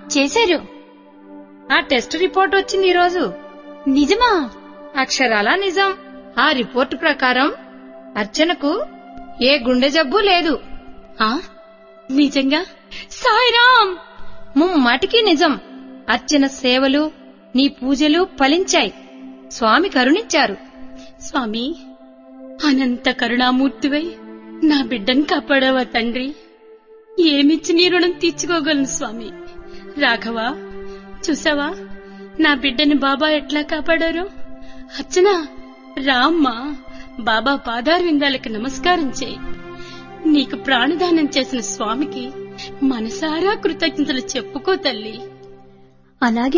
చేశారు ఆ test report వచ్చింది ఈరోజు నిజమా అక్షరాలా నిజం ఆ రిపోర్టు ప్రకారం అర్చనకు ఏ గుండె జబ్బు లేదు ఆ నిజంగా సాయిరామ్ ముమ్మాటికి నిజం అర్చన సేవలు నీ పూజలు ఫలించాయి స్వామి కరుణించారు స్వామి అనంత కరుణామూర్తివై నా బిడ్డను కాపాడావా తండ్రి ఏమిచ్చి నీ రుణం తీర్చుకోగలను స్వామి రాఘవా చూసావా నా బిడ్డని బాబా ఎట్లా కాపాడారు అర్చన రామ్మా బాబా పాదారు విందాలకు నమస్కారం చేయి నీకు ప్రాణదానం చేసిన స్వామికి మనసారా కృతజ్ఞతలు చెప్పుకో తల్లి అలాగే